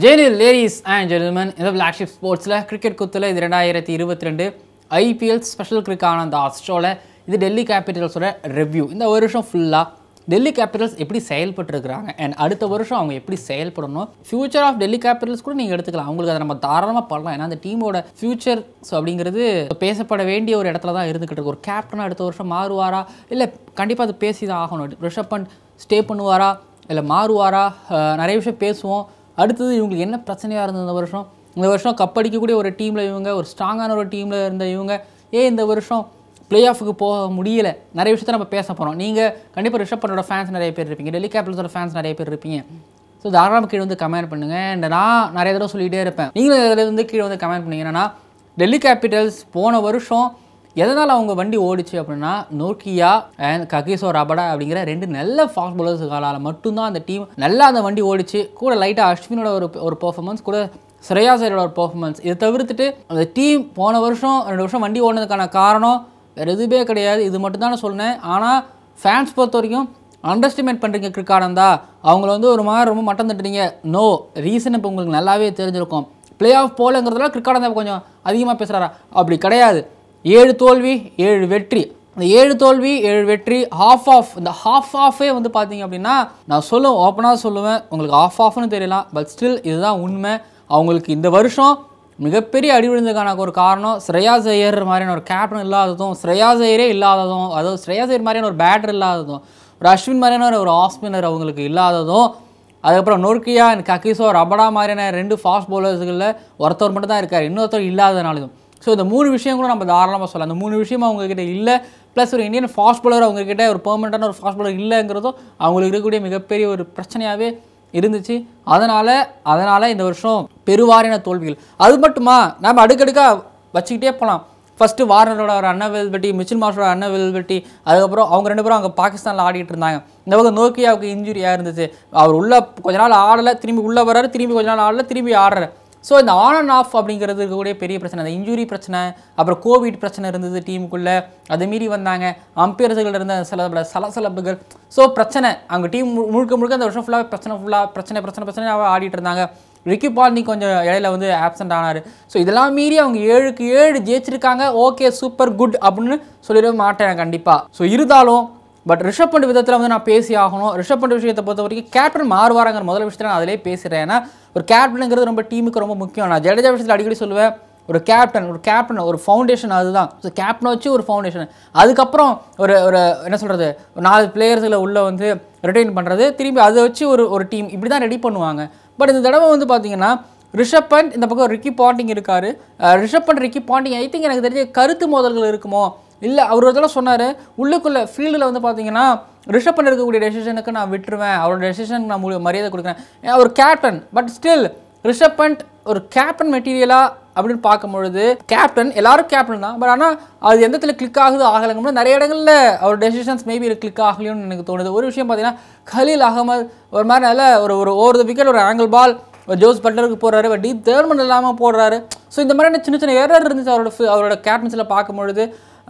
Jayalalithaa ladies and gentlemen இந்த flagship ஸ்போர்ட்ஸில் cricket குத்தில் இது ரெண்டாயிரத்தி இருபத்தி ரெண்டு ஐபிஎல் ஸ்பெஷல் கிரிக்கான அந்த அஸ்ட்ரோவில் இது டெல்லி கேபிட்டல்ஸோட ரிவ்யூ இந்த வருஷம் ஃபுல்லாக டெல்லி கேபிட்டல்ஸ் எப்படி செயல்பட்டுருக்குறாங்க அண்ட் அடுத்த வருஷம் அவங்க எப்படி செயல்படணும் ஃபியூச்சர் ஆஃப் டெல்லி கேபிட்டல்ஸ் கூட நீங்கள் எடுத்துக்கலாம் அவங்களுக்கு அதை நம்ம தாராளமாக பண்ணலாம் ஏன்னா அந்த டீமோட ஃபியூச்சர் அப்படிங்கிறது பேசப்பட வேண்டிய ஒரு இடத்துல தான் இருந்துக்கிட்டு இருக்கு ஒரு கேப்டன் அடுத்த வருஷம் மாறுவாரா இல்லை கண்டிப்பாக அது பேசி தான் ஆகணும் ரிஷப் பண்ட் ஸ்டே பண்ணுவாரா இல்லை மாறுவாரா அஹ் நிறைய விஷயம் பேசுவோம் அடுத்தது இவங்களுக்கு என்ன பிரச்சனையாக இருந்தது இந்த வருஷம் இந்த வருஷம் கப் அடிக்கக்கூடிய ஒரு டீமில் இவங்க ஒரு ஸ்ட்ராங்கான ஒரு டீமில் இருந்த இவங்க ஏன் இந்த வருஷம் ப்ளே ஆஃபுக்கு போக முடியல நிறைய விஷயத்த நம்ம பேச போகிறோம் நீங்கள் கண்டிப்பாக ரிஷப் பண்ணோட ஃபேன்ஸ் நிறைய பேர் இருப்பீங்க டெல்லி கேபிட்டல்ஸோட ஃபேன்ஸ் நிறைய பேர் இருப்பீங்க ஸோ தாராளமாக கீழே வந்து கமெண்ட் பண்ணுங்கள் அண்ட் நான் நிறைய தடவை சொல்லிகிட்டே இருப்பேன் நீங்களும் இதில் வந்து கீழே வந்து கமெண்ட் பண்ணீங்க என்னன்னா டெல்லி கேபிட்டல்ஸ் போன வருஷம் எதனால் அவங்க வண்டி ஓடிச்சு அப்படின்னா நோக்கியா அண்ட் ககிசோ ரபடா அப்படிங்கிற ரெண்டு நல்ல ஃபாஸ்ட் பவுலர்ஸுகளால் மட்டும்தான் அந்த டீம் நல்லா அந்த வண்டி ஓடிச்சு கூட லைட்டாக அஸ்வினோட ஒரு ஒரு பெர்ஃபார்மன்ஸ் கூட ஸ்ரேயா சைரோட ஒரு பெர்ஃபார்மன்ஸ் இதை தவிர்த்துட்டு அந்த டீம் போன வருஷம் ரெண்டு வருஷம் வண்டி ஓடினதுக்கான காரணம் வேறு எதுவுமே கிடையாது இது மட்டும் தான் சொன்னேன் ஆனால் ஃபேன்ஸ் பொறுத்த வரைக்கும் அண்டர்ஸ்டிமேட் பண்ணுறீங்க கிரிக்காடந்தா அவங்கள வந்து ஒரு மாதிரி ரொம்ப மட்டம் தட்டுறீங்க நோ ரீசன் இப்போ உங்களுக்கு நல்லாவே தெரிஞ்சிருக்கும் ப்ளே ஆஃப் போலங்கிறதுல கிரிக்காடந்தா கொஞ்சம் அதிகமாக பேசுகிறாரா அப்படி கிடையாது ஏழு தோல்வி ஏழு வெற்றி இந்த ஏழு தோல்வி ஏழு வெற்றி ஹாஃப் ஆஃப் இந்த ஹாஃப் ஆஃபே வந்து பார்த்தீங்க அப்படின்னா நான் சொல்லுவேன் ஓப்பனாக சொல்லுவேன் உங்களுக்கு ஆஃப் ஆஃப்னு தெரியலாம் பட் ஸ்டில் இதுதான் உண்மை அவங்களுக்கு இந்த வருஷம் மிகப்பெரிய அடி விழுந்ததுக்கான ஒரு காரணம் ஸ்ரேயா ஜெயர் மாதிரியான ஒரு கேப்டன் இல்லாததும் ஸ்ரேயா ஜெயரே இல்லாததும் அதாவது ஸ்ரேயா ஜெயர் மாதிரியான ஒரு பேட்டர் இல்லாததும் ஒரு அஸ்வின் மாதிரியான ஒரு ஆஸ்பினர் அவங்களுக்கு இல்லாததும் அதுக்கப்புறம் நோர்கியா அண்ட் ககிசோ ரபடா மாதிரியான ரெண்டு ஃபாஸ்ட் பவுலர்ஸுகளில் ஒருத்தர் மட்டும் தான் இருக்கார் இன்னொருத்தர் இல்லாதனாலும் ஸோ இந்த மூணு விஷயம் கூட நம்ம தாராளமாக சொல்லலாம் அந்த மூணு விஷயம் அவங்கக்கிட்ட இல்லை ப்ளஸ் ஒரு இந்தியன் ஃபாஸ்ட் பவுலர் அவங்கக்கிட்ட ஒரு பெர்மனண்ட்டான ஒரு ஃபாஸ்ட் பவுலர் இல்லைங்கிறதும் அவங்களுக்கு இருக்கக்கூடிய மிகப்பெரிய ஒரு பிரச்சனையாகவே இருந்துச்சு அதனால் அதனால் இந்த வருஷம் பெருவாரியான தோல்விகள் அது மட்டுமா நம்ம அடுக்கடுக்காக வச்சுக்கிட்டே போகலாம் ஃபஸ்ட்டு வார்னரோட ஒரு அன்னவெல்வெட்டி மிச்சில் மாஸ்டரோட அன்னவெல்வெட்டி அதுக்கப்புறம் அவங்க ரெண்டு பேரும் அங்கே பாகிஸ்தானில் ஆடிட்டு இருந்தாங்க இந்த பக்கம் நோக்கியாவுக்கு இன்ஜுரியாக இருந்துச்சு அவர் உள்ள கொஞ்ச நாள் ஆடலை திரும்பி உள்ளே வர்றாரு திரும்பி கொஞ்ச நாள் ஆடலை திரும்பி ஆடுறாரு ஸோ இந்த ஆன் அண்ட் ஆஃப் அப்படிங்கிறது இருக்கக்கூடிய பெரிய பிரச்சனை அந்த இன்ஜுரி பிரச்சனை அப்புறம் கோவிட் பிரச்சனை இருந்தது டீமுக்குள்ளே அதை மீறி வந்தாங்க அம்பையர்ஸுகள் இருந்த சில பல சலசலப்புகள் ஸோ பிரச்சனை அவங்க டீம் முழுக்க முழுக்க அந்த வருஷம் ஃபுல்லாக பிரச்சனை ஃபுல்லாக பிரச்சனை பிரச்சனை பிரச்சனையாக ஆடிட்டு இருந்தாங்க ரிக்கி பால்னி கொஞ்சம் இடையில வந்து ஆப்சண்ட் ஆனார் ஸோ இதெல்லாம் மீறி அவங்க ஏழுக்கு ஏழு ஜெயிச்சிருக்காங்க ஓகே சூப்பர் குட் அப்படின்னு சொல்லிடவே மாட்டேன் கண்டிப்பாக ஸோ இருந்தாலும் பட் ரிஷப் பண்ட் விதத்தில் வந்து நான் பேசி ஆகணும் ரிஷப் பண்ட் விஷயத்தை பொறுத்த வரைக்கும் கேப்டன் மாறுவாராங்கிற முதல் விஷயத்தில் நான் அதிலே பேசுகிறேன் ஏன்னா ஒரு கேப்டனுங்கிறது ரொம்ப டீமுக்கு ரொம்ப முக்கியம் நான் ஜடேஜா விஷயத்தில் அடிக்கடி சொல்லுவேன் ஒரு கேப்டன் ஒரு கேப்டன் ஒரு ஃபவுண்டேஷன் அதுதான் ஸோ கேப்டனை வச்சு ஒரு ஃபவுண்டேஷன் அதுக்கப்புறம் ஒரு ஒரு என்ன சொல்கிறது ஒரு நாலு பிளேயர்ஸில் உள்ளே வந்து ரிட்டைன் பண்ணுறது திரும்பி அதை வச்சு ஒரு ஒரு டீம் இப்படி தான் ரெடி பண்ணுவாங்க பட் இந்த தடவை வந்து பார்த்தீங்கன்னா ரிஷப் பண்ட் இந்த பக்கம் ரிக்கி பாண்டிங் இருக்கார் Rishabh Pant Ricky Ponting I think எனக்கு தெரிஞ்ச கருத்து மோதல்கள் இருக்குமோ இல்லை அவர் ஒரு தடவை சொன்னார் உள்ளுக்குள்ளே ஃபீல்டில் வந்து பார்த்தீங்கன்னா ரிஷப் பண்ண இருக்கக்கூடிய டெசிஷனுக்கு நான் விட்டுருவேன் அவரோட டெசிஷனுக்கு நான் முழு மரியாதை கொடுக்குறேன் அவர் captain but still Rishabh Pant ஒரு கேப்டன் மெட்டீரியலாக அப்படின்னு பார்க்கும்பொழுது கேப்டன் எல்லாரும் கேப்டன் தான் பட் ஆனால் அது எந்த இடத்துல கிளிக் ஆகுது ஆகலைங்க நிறைய இடங்களில் அவர் டெசிஷன்ஸ் மேபி கிளிக் ஆகலையோன்னு எனக்கு தோணுது ஒரு விஷயம் பார்த்தீங்கன்னா கலீல் அகமது ஒரு மாதிரி நல்ல ஒரு ஒரு ஓவர் த விக்கெட் ஒரு ஆங்கிள் பால் ஜோஸ் பட்லருக்கு போடுறாரு பட் டீப் தேர்மெண்ட் இல்லாமல் போடுறாரு ஸோ இந்த மாதிரியான சின்ன சின்ன எரர் இருந்துச்சு அவரோட fi- அவரோட கேப்டன்ஸில் பார்க்கும்பொழுது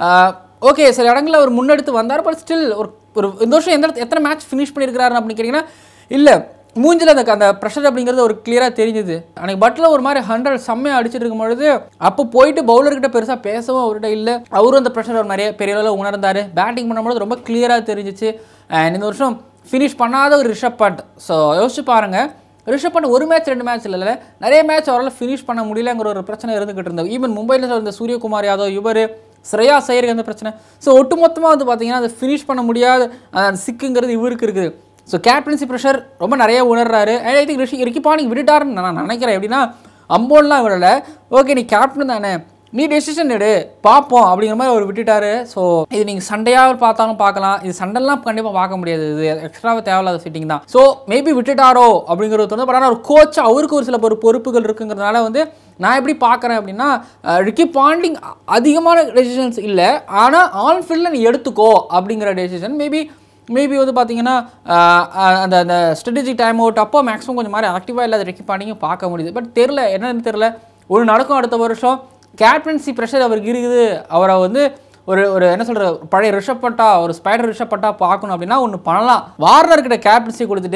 ஓகே சில இடங்களில் அவர் முன்னெடுத்து வந்தார் பட் ஸ்டில் ஒரு ஒரு இந்த வருஷம் எந்த இடத்து- எத்தனை மேட்ச் ஃபினிஷ் பண்ணியிருக்கிறாரு அப்படின்னு கேட்டிங்கன்னா இல்லை மூஞ்சில் அந்த அந்த ப்ரெஷர் அப்படிங்கிறது ஒரு கிளியராக தெரிஞ்சுது அன்னைக்கு பட்டில் ஒரு மாதிரி ஹண்ட்ரட் செம்மையாக அடிச்சிட்டு இருக்கும் பொழுது அப்போ போயிட்டு பவுலர்கிட்ட பெருசாக பேசவும் அவர்கிட்ட இல்லை அவரும் அந்த ப்ரெஷர் ஒரு நிறைய பெரிய அளவில் உணர்ந்தார் பேட்டிங் பண்ணும்போது ரொம்ப கிளியராக தெரிஞ்சிச்சு அண்ட் இந்த வருஷம் ஃபினிஷ் பண்ணாத ஒரு ரிஷப் பண்ட் ஸோ யோசிச்சு பாருங்கள் ரிஷப் பண்ட் ஒரு மேட்ச் ரெண்டு மேட்ச் இல்லை நிறைய மேட்ச் அவரால் ஃபினிஷ் பண்ண முடியலங்கிற ஒரு பிரச்சனை இருந்துகிட்டு இருந்தது ஈவன் மும்பையில் இருந்த சூரியகுமார் யாதவ் இவர் ஸ்ரேயா சையருக்கு அந்த பிரச்சனை ஸோ ஒட்டுமொத்தமாக வந்து பார்த்தீங்கன்னா அதை ஃபினிஷ் பண்ண முடியாத அந்த சிக்குங்கிறது இவருக்கு இருக்குது ஸோ கேப்டன்சி ப்ரெஷர் ரொம்ப நிறைய உணர்றாரு I think Rishi Ricky Ponting விட்டுட்டாருன்னு நான் நினைக்கிறேன் எப்படின்னா அம்போன்லாம் விடல ஓகே நீ கேப்டன் தானே நீ டெசிஷன் எடு பார்ப்போம் அப்படிங்கிற மாதிரி அவர் விட்டுட்டாரு ஸோ இது நீங்கள் சண்டையாக பார்த்தாலும் பார்க்கலாம் இது சண்டைலாம் கண்டிப்பாக பார்க்க முடியாது இது எக்ஸ்ட்ராவாக தேவையில்லாத சிட்டிங் தான் ஸோ மேபி விட்டுட்டாரோ அப்படிங்கிறது தோணுது பட் ஆனால் ஒரு கோச் அவருக்கு ஒரு சில ஒரு பொறுப்புகள் இருக்குங்கிறதுனால வந்து நான் எப்படி பார்க்குறேன் அப்படின்னா அஹ், ரிக்கி பாண்டிங் அ- அதிகமான டெசிஷன்ஸ் இல்லை ஆனால் ஆன் ஃபீல்டில் நீ எடுத்துக்கோ அப்படிங்கிற டெசிஷன் மேபி மேபி வந்து பார்த்தீங்கன்னா ஆஹ், ஆஹ், அந்த அந்த ஸ்ட்ராட்டஜிக் டைம் அவுட் அப்போ மேக்ஸிமம் கொஞ்சம் மாதிரி ஆக்டிவாக இல்லாத ரெக்கி பாண்டிங்க பார்க்க முடியுது பட் தெரில என்னன்னு தெரில ஒரு நடக்கும் அடுத்த வருஷம் கேப்டன்சி ப்ரெஷர் அவருக்கு இருக்குது அவரை வந்து ஒரு ஒரு என்ன சொல்ற பழைய ரிஷப் பட்டா ஒரு ஸ்பைடர் ரிஷப் பட்டா பார்க்கணும் அப்படின்னா ஒன்று பண்ணலாம் வார்னர் கிட்ட கேப்டன்சி கொடுத்துட்டு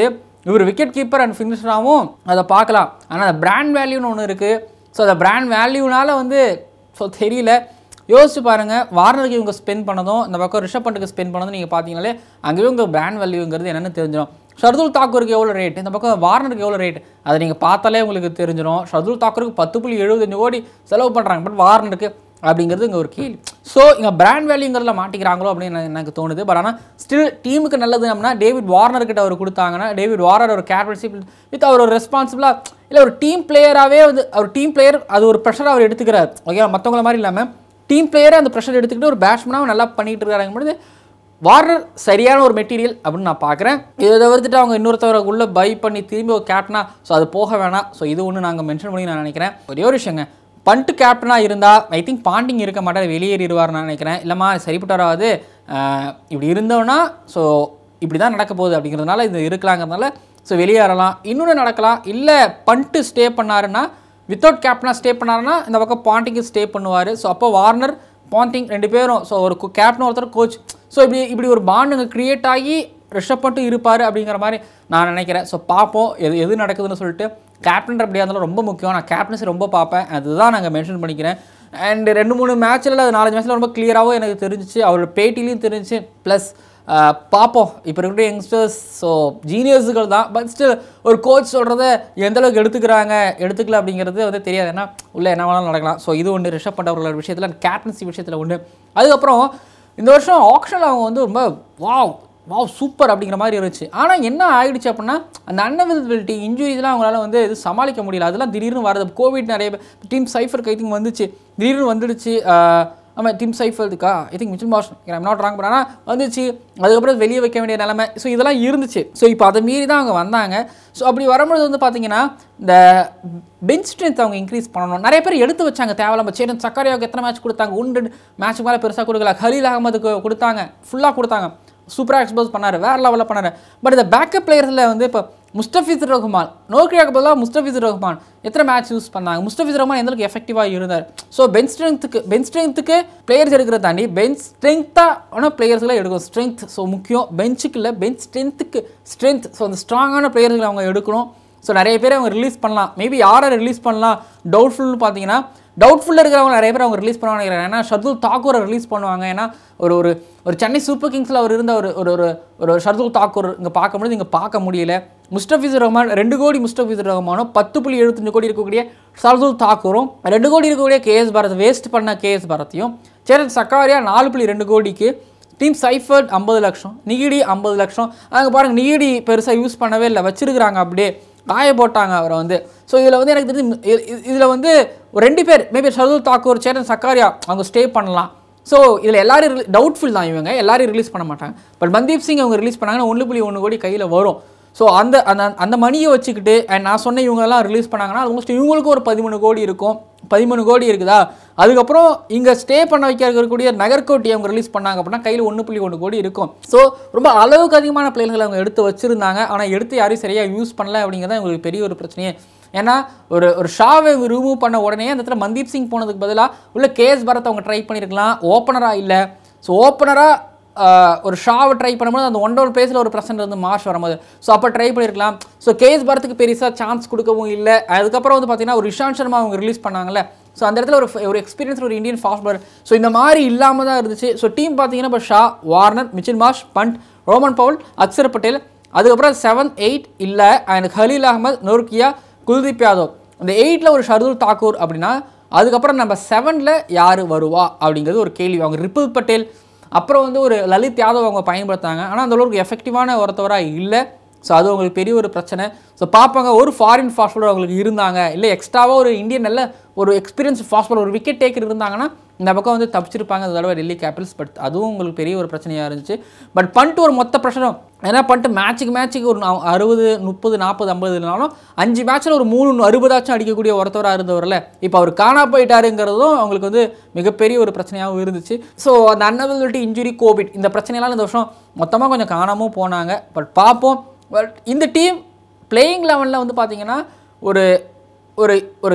இவர் விக்கெட் கீப்பர் அண்ட் ஃபினிஷராகவும் அதை பார்க்கலாம் ஆனால் அந்த பிராண்ட் வேல்யூன்னு ஒன்று இருக்குது ஸோ அந்த பிராண்ட் வேல்யூனால வந்து ஸோ தெரியல யோசிச்சு பாருங்கள் வார்னருக்கு இவங்க ஸ்பெண்ட் பண்ணதும் இந்த பக்கம் ரிஷப் பண்ட்டுக்கு ஸ்பெண்ட் பண்ணதும் நீங்கள் பார்த்தீங்கனாலே அங்கேயும் உங்கள் பிராண்ட் வேல்யூங்கிறது என்னென்னு தெரிஞ்சிடும் ஷர்துல் தாக்கூருக்கு எவ்வளோ ரேட் இந்த பக்கம் வார்னருக்கு எவ்வளோ ரேட் அதை நீங்கள் பார்த்தாலே உங்களுக்கு தெரிஞ்சிடும் ஷர்துல் தாக்கூருக்கு பத்து புள்ளி எழுபத்தஞ்சு கோடி செலவு பண்ணுறாங்க பட் வார்னருக்கு அப்படிங்கிறது இங்கே ஒரு கேள்வி ஸோ இங்கே பிராண்ட் வேல்யூங்கிறதுல மாட்டிக்கிறாங்களோ அப்படின்னு எனக்கு- எனக்கு தோணுது பட் ஆனால் ஸ்டில் டீமுக்கு நல்லது அப்படின்னா டேவிட் வார்னர் கிட்ட அவர் கொடுத்தாங்கன்னா டேவிட் வார்னர் ஒரு கேப்டன்ஷிப் வித் அவர் ஒரு ரெஸ்பான்சிபிளாக இல்லை ஒரு டீம் பிளேயராகவே வந்து அவர் டீம் பிளேயர் அது ஒரு ப்ரெஷர் அவர் எடுத்துக்கிறார் ஓகே மற்றவங்கள மாதிரி இல்லாமல் டீம் பிளேயரை அந்த ப்ரெஷர் எடுத்துக்கிட்டு ஒரு பேட்ஸ்மேனாக நல்லா பண்ணிட்டு இருக்காங்க பொழுது வார்னர் சரியான ஒரு மெட்டீரியல் அப்படின்னு நான் பார்க்குறேன் இதை தவிர்த்துட்டு அவங்க இன்னொருத்தவரை உள்ள பை பண்ணி திரும்பி ஒரு கேப்டனா ஸோ அது போக வேணாம் ஸோ இது ஒன்று நாங்கள் மென்ஷன் பண்ணி நான் நினைக்கிறேன் ஒரே ஒரு விஷயங்க பண்ட்டு கேப்டனாக இருந்தால் ஐ திங்க் பாண்டிங் இருக்க மாட்டார் வெளியேறிடுவார் நான் நினைக்கிறேன் இல்லைம்மா சரிப்பட்டு வராது ஆஹ் இப்படி இருந்தோன்னா ஸோ இப்படி தான் நடக்க போகுது அப்படிங்கிறதுனால இது இருக்கலாங்கிறதுனால ஸோ வெளியேறலாம் இன்னொன்று நடக்கலாம் இல்லை பண்ட்டு ஸ்டே பண்ணாருன்னா வித்தவுட் கேப்டனாக ஸ்டே பண்ணாருன்னா இந்த பக்கம் பாண்டிங்கு ஸ்டே பண்ணுவார் ஸோ அப்போ வார்னர் பாண்டிங் ரெண்டு பேரும் ஸோ ஒரு கேப்டன் ஒருத்தர் கோச் ஸோ இப்படி இப்படி ஒரு பாண்டுங்க க்ரியேட் ஆகி ரிஷப் மட்டும் இருப்பார் அப்படிங்கிற மாதிரி நான் நினைக்கிறேன் ஸோ பார்ப்போம் எது எது நடக்குதுன்னு சொல்லிட்டு கேப்டன் அப்படியா இருந்தாலும் ரொம்ப முக்கியம் நான் கேப்டன்சி ரொம்ப பார்ப்பேன் அதுதான் நாங்கள் மென்ஷன் பண்ணிக்கிறேன் அண்ட் ரெண்டு மூணு மேட்ச்சில் அது நாலஞ்சு மேட்ச்சில் ரொம்ப கிளியராகவும் எனக்கு தெரிஞ்சிச்சு அவரோட பேட்டிலையும் தெரிஞ்சிச்சு ப்ளஸ் பார்ப்போம் இப்போ இருக்கிற யங்ஸ்டர்ஸ் ஸோ ஜீனியர்ஸுகள் தான் பட் ஸ்டில் ஒரு கோச் சொல்கிறத எந்த அளவுக்கு எடுத்துக்கிறாங்க எடுத்துக்கல அப்படிங்கிறது வந்து தெரியாது ஏன்னா உள்ளே என்ன வேணாலும் நடக்கலாம் ஸோ இது ஒன்று ரிஷப் பண்ட் அவர்களோட விஷயத்தில் கேப்டன்சி விஷயத்தில் ஒன்று அதுக்கப்புறம் இந்த வருஷம் ஆப்ஷனில் அவங்க வந்து ரொம்ப வாவ் வாவ் சூப்பர் அப்படிங்கிற மாதிரி இருந்துச்சு ஆனால் என்ன ஆயிடுச்சு அப்படின்னா அந்த அன்அவைலபிலிட்டி இன்ஜுரிஸ்லாம் அவங்களால வந்து இது சமாளிக்க முடியல அதெல்லாம் திடீர்னு வருது கோவிட் நிறைய டீம் சைஃபர் கைத்திங் வந்துச்சு திடீர்னு வந்துடுச்சு ஆஹ் ஆமாம் டீம் சைஃபல்துக்கா I think Mitchell Marsh I'm not wrong but ஆனால் வந்துச்சு அதுக்கப்புறம் வெளியே வைக்க வேண்டிய நிலைமை ஸோ இதெல்லாம் இருந்துச்சு ஸோ இப்போ அதை மீறி தான் அவங்க வந்தாங்க ஸோ அப்படி வரும்பொழுது வந்து பார்த்தீங்கன்னா இந்த பெஞ்ச் ஸ்ட்ரென்த் அவங்க இன்க்ரீஸ் பண்ணணும் நிறைய பேர் எடுத்து வச்சாங்க தேவையில்லாம சேரன் சக்கரையாவுக்கு எத்தனை மேட்ச் கொடுத்தாங்க ஒன்று மேட்ச் மேலே பெருசாக கொடுக்கல ஹலீல் அகமதுக்கு கொடுத்தாங்க ஃபுல்லாக கொடுத்தாங்க சூப்பராக எக்ஸ்போஸ் பண்ணார் வேறு லெவலில் பண்ணார் பட் இந்த பேக்கப் பிளேயர்ஸில் வந்து இப்போ முஸ்டபிஸ் ரஹ்மான் நோக்கியாக்கு பதிலாக முஸ்டபிஸ் ரஹ்மான் எத்தனை மேட்ச் யூஸ் பண்ணாங்க முஸ்டபிஸ் ரஹ்மான் எந்த அளவுக்கு எஃபெக்டிவாக இருந்தார் ஸோ பெஞ்ச் ஸ்ட்ரென்த்துக்கு பெஞ்ச் ஸ்ட்ரென்த்துக்கு பிளேயர்ஸ் எடுக்கிறத தாண்டி பெஞ்ச் ஸ்ட்ரென்த்தான பிளேயர்ஸ்களை எடுக்கணும் ஸ்ட்ரென்த் ஸோ முக்கியம் பெஞ்சுக்கு இல்லை பெஞ்ச் ஸ்ட்ரென்த்துக்கு ஸ்ட்ரென்த் ஸோ அந்த ஸ்ட்ராங்கான பிளேயர்களை அவங்க எடுக்கணும் ஸோ நிறைய பேர் அவங்க ரிலீஸ் பண்ணலாம் மேபி யாரை ரிலீஸ் பண்ணலாம் டவுட்ஃபுல்னு பார்த்தீங்கன்னா டவுட்ஃபுல்லாக இருக்கிறவங்க நிறைய பேர் அவங்க ரிலீஸ் பண்ணுவாங்க நினைக்கிறேன் ஏன்னா ஷர்துல் தாக்கூரை ரிலீஸ் பண்ணுவாங்க ஏன்னா ஒரு ஒரு ஒரு சென்னை சூப்பர் கிங்ஸில் அவர் இருந்த ஒரு ஒரு ஒரு ஒரு ஷர்துல் தாக்கூர் இங்கே பார்க்க முடியுது இங்கே பார்க்க முடியல முஸ்டபிசர் ரஹ்மான் ரெண்டு கோடி முஸ்டபிசர் ரஹ்மானும் பத்து புள்ளி எழுபத்தஞ்சு கோடி இருக்கக்கூடிய ஷர்துல் தாக்கூரும் ரெண்டு கோடி இருக்கக்கூடிய கேஎஸ் பாரத் வேஸ்ட் பண்ண கேஎஸ் பாரத்தையும் சேரன் சக்காரியா நாலு புள்ளி ரெண்டு கோடிக்கு டீம் சைஃபர்ட் ஐம்பது லட்சம் நிகிடி ஐம்பது லட்சம் அங்கே பாருங்கள் நிகிடி பெருசாக யூஸ் பண்ணவே இல்லை வச்சிருக்கிறாங்க அப்படியே காய போட்டாங்க அவரை வந்து ஸோ இதில் வந்து எனக்கு தெரிஞ்சு இதில் வந்து ஒரு ரெண்டு பேர் மேபி ஷர்துல் தாக்கூர் சேரன் சக்காரியா அவங்க ஸ்டே பண்ணலாம் ஸோ இதில் எல்லாரும் டவுட்ஃபுல் தான் இவங்க எல்லாரையும் ரிலீஸ் பண்ண மாட்டாங்க பட் மன்தீப் சிங் அவங்க ரிலீஸ் பண்ணாங்கன்னா ஒன்று புள்ளி ஒன்று கோடி கையில் வரும் ஸோ அந்த அந்த அந்த மணியை வச்சுக்கிட்டு அண்ட் நான் சொன்ன இவங்கெல்லாம் ரிலீஸ் பண்ணாங்கன்னா ஆல்மோஸ்ட் இவங்களுக்கும் ஒரு பதிமூணு கோடி இருக்கும் பதிமூணு கோடி இருக்குதா அதுக்கப்புறம் இங்கே ஸ்டே பண்ண வைக்க இருக்கக்கூடிய நகர்கோட்டி அவங்க ரிலீஸ் பண்ணாங்க அப்படின்னா கையில் ஒன்று புள்ளி ஒன்று கோடி இருக்கும் ஸோ ரொம்ப அளவுக்கு அதிகமான பிளேயர்களை அவங்க எடுத்து வச்சுருந்தாங்க ஆனால் எடுத்து யாரையும் சரியாக யூஸ் பண்ணல அப்படிங்கிறது உங்களுக்கு பெரிய ஒரு பிரச்சனையே ஏன்னா ஒரு ஒரு ஷாவை ரிமூவ் பண்ண உடனே அந்த இடத்துல மன்தீப் சிங் போனதுக்கு பதிலாக உள்ள கேஎஸ் பரத் அவங்க ட்ரை பண்ணியிருக்கலாம் ஓப்பனராக இல்லை ஸோ ஓப்பனராக ஒரு ஷாவை ட்ரை பண்ணும்போது அந்த ஒன் டவுன் பேஸில் ஒரு பிரசன்ட் இருந்து மார்ச் வரும்போது ஸோ அப்போ ட்ரை பண்ணியிருக்கலாம் ஸோ கேஎஸ் பரத்துக்கு பெருசாக சான்ஸ் கொடுக்கவும் இல்லை அதுக்கப்புறம் வந்து பார்த்தீங்கன்னா ஒரு இஷாந்த் சர்மா அவங்க ரிலீஸ் பண்ணாங்கல்ல ஸோ அந்த இடத்துல ஒரு ஒரு எக்ஸ்பீரியன்ஸ் ஒரு இந்தியன் ஃபாஸ்ட் பாலர் ஸோ இந்த மாதிரி இல்லாமல் தான் இருந்துச்சு ஸோ டீம் பார்த்தீங்கன்னா இப்போ Shaw Warner Mitchell Marsh Pant Rovman Powell Axar Patel அதுக்கப்புறம் செவன் எயிட் இல்லை அண்ட் ஹலீல் அகமது நொர்கியா குல்தீப் யாதவ் இந்த எயிட்டில் ஒரு ஷர்துல் தாக்கூர் அப்படின்னா அதுக்கப்புறம் நம்ம செவனில் யார் வருவா அப்படிங்கிறது ஒரு கேள்வி அவங்க ரிப்புல் பட்டேல் அப்புறம் வந்து ஒரு லலித் யாதவ் அவங்க பயன்படுத்தாங்க ஆனால் அந்த அளவுக்கு எஃபெக்டிவான ஒருத்தவராக இல்லை ஸோ அது அவங்களுக்கு பெரிய ஒரு பிரச்சனை ஸோ பார்ப்பாங்க ஒரு ஃபாரின் ஃபாஸ்ட் பாலர் அவங்களுக்கு இருந்தாங்க இல்லை எக்ஸ்ட்ராவாக ஒரு இந்தியன் நல்ல ஒரு எக்ஸ்பீரியன்ஸ் ஃபாஸ்ட் பாலர் ஒரு விக்கெட் டேக்கர் இருந்தாங்கன்னா இந்த பக்கம் வந்து தப்பிச்சிருப்பாங்க அந்த தடவை டெல்லி கேபிட்டல்ஸ் பட் அதுவும் உங்களுக்கு பெரிய ஒரு பிரச்சனையாக இருந்துச்சு பட் பண்ணிட்டு ஒரு மொத்த பிரச்சனை ஏன்னா பண்ணிட்டு மேட்ச்சுக்கு மேட்ச்சுக்கு ஒரு நா- அறுபது முப்பது நாற்பது ஐம்பதுனாலும் அஞ்சு மேட்ச்சில் ஒரு மூணு அறுபதாச்சும் அடிக்கக்கூடிய ஒருத்தவராக இருந்தவரில் இப்போ அவர் காணா போயிட்டாருங்கிறதும் அவங்களுக்கு வந்து மிகப்பெரிய ஒரு பிரச்சனையாகவும் இருந்துச்சு ஸோ அந்த அன்னபிலிட்டி இன்ஜுரி கோவிட் இந்த பிரச்சனையெல்லாம் இந்த வருஷம் மொத்தமாக கொஞ்சம் காணாமல் போனாங்க பட் பார்ப்போம் பட் இந்த டீம் பிளேயிங் லெவனில் வந்து பார்த்தீங்கன்னா ஒரு ஒரு ஒரு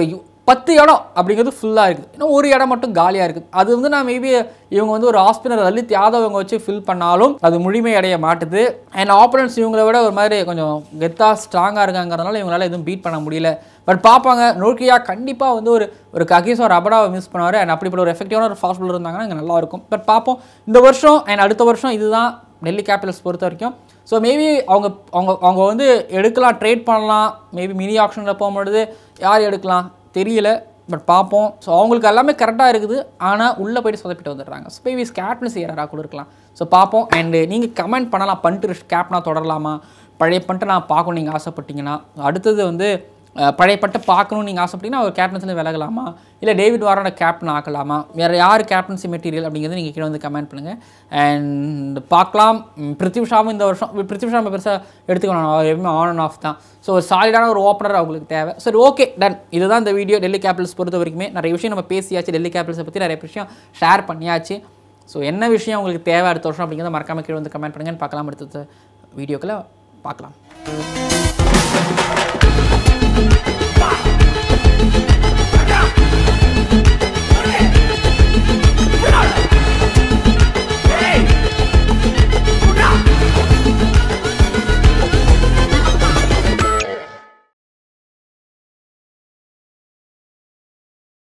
பத்து இடம் அப்படிங்கிறது ஃபுல்லாக இருக்குது இன்னும் ஒரு இடம் மட்டும் காலியாக இருக்குது அது வந்து நான் மேபி இவங்க வந்து ஒரு ஆஸ்பினர் லலித் யாதவ் இவங்க வச்சு ஃபில் பண்ணாலும் அது முழுமை அடைய மாட்டுது அண்ட் ஆப்பனன்ஸ் இவங்களை விட ஒரு மாதிரி கொஞ்சம் கெத்தாக ஸ்ட்ராங்காக இருக்காங்கிறதுனால இவங்களால எதுவும் பீட் பண்ண முடியல பட் பார்ப்பாங்க நோக்கியா கண்டிப்பாக வந்து ஒரு ஒரு ககிஸ் ஒரு அபடாவை மிஸ் பண்ணுவார் அண்ட் அப்படிப்பட்ட ஒரு எஃபெக்டிவான ஒரு ஃபாஸ்ட் பாலர் இருந்தாங்கன்னா இங்கே நல்லா இருக்கும் பட் பார்ப்போம் இந்த வருஷம் அண்ட் அடுத்த வருஷம் இதுதான் டெல்லி கேபிட்டல்ஸ் பொறுத்த வரைக்கும் ஸோ மேபி அவங்க அவங்க அவங்க வந்து எடுக்கலாம் ட்ரேட் பண்ணலாம் மேபி மினி ஆப்ஷனில் போகும்பொழுது யார் எடுக்கலாம் தெரியல பட் பார்ப்போம் ஸோ அவங்களுக்கு எல்லாமே கரெக்டாக இருக்குது ஆனால் உள்ளே போயிட்டு சொதப்பிட்டு வந்துடுறாங்க ஸோ மேபி கேப்டன்சி யாராக கூட இருக்கலாம் ஸோ பார்ப்போம் அண்டு நீங்கள் கமெண்ட் பண்ணலாம் பண்ணிட்டு கேப்னா தொடரலாமா பழைய பண்ணிட்டு நான் பார்க்கணும் நீங்கள் ஆசைப்பட்டீங்கன்னா அடுத்தது வந்து அஹ், பழைய பட்டு பார்க்கணும்னு நீங்கள் ஆசைப்பட்டீங்கன்னா அவர் கேப்டன்சியில் விலகலாமா இல்லை டேவிட் வாரோட கேப்டன் ஆக்கலாமா வேறு யார் கேப்டன்சி மெட்டீரியல் அப்படிங்கிறது நீங்கள் கீழே வந்து கமெண்ட் பண்ணுங்கள் அண்ட் பார்க்கலாம் ம், பிருத்திவி ஷாவும் இந்த வருஷம் பிருத்திவி ஷாமை பெருசாக எடுத்துக்கணும் அவர் எப்பவுமே ஆன் அண்ட் ஆஃப் தான் ஸோ ஒரு சாலிடான ஒரு ஓப்பனர் அவங்களுக்கு தேவை சரி ஓகே டன் இதுதான் இந்த வீடியோ டெல்லி கேபிட்டல்ஸ் பொறுத்த வரைக்குமே நிறைய விஷயம் நம்ம பேசியாச்சு டெல்லி கேபிட்டல்ஸை பற்றி நிறைய விஷயம் ஷேர் பண்ணியாச்சு ஸோ என்ன விஷயம் உங்களுக்கு தேவை அடுத்த வருஷம் அப்படிங்கிறத மறக்காம கீழே வந்து கமெண்ட் பண்ணுங்கன்னு பார்க்கலாம் அடுத்த வீடியோக்களை பார்க்கலாம்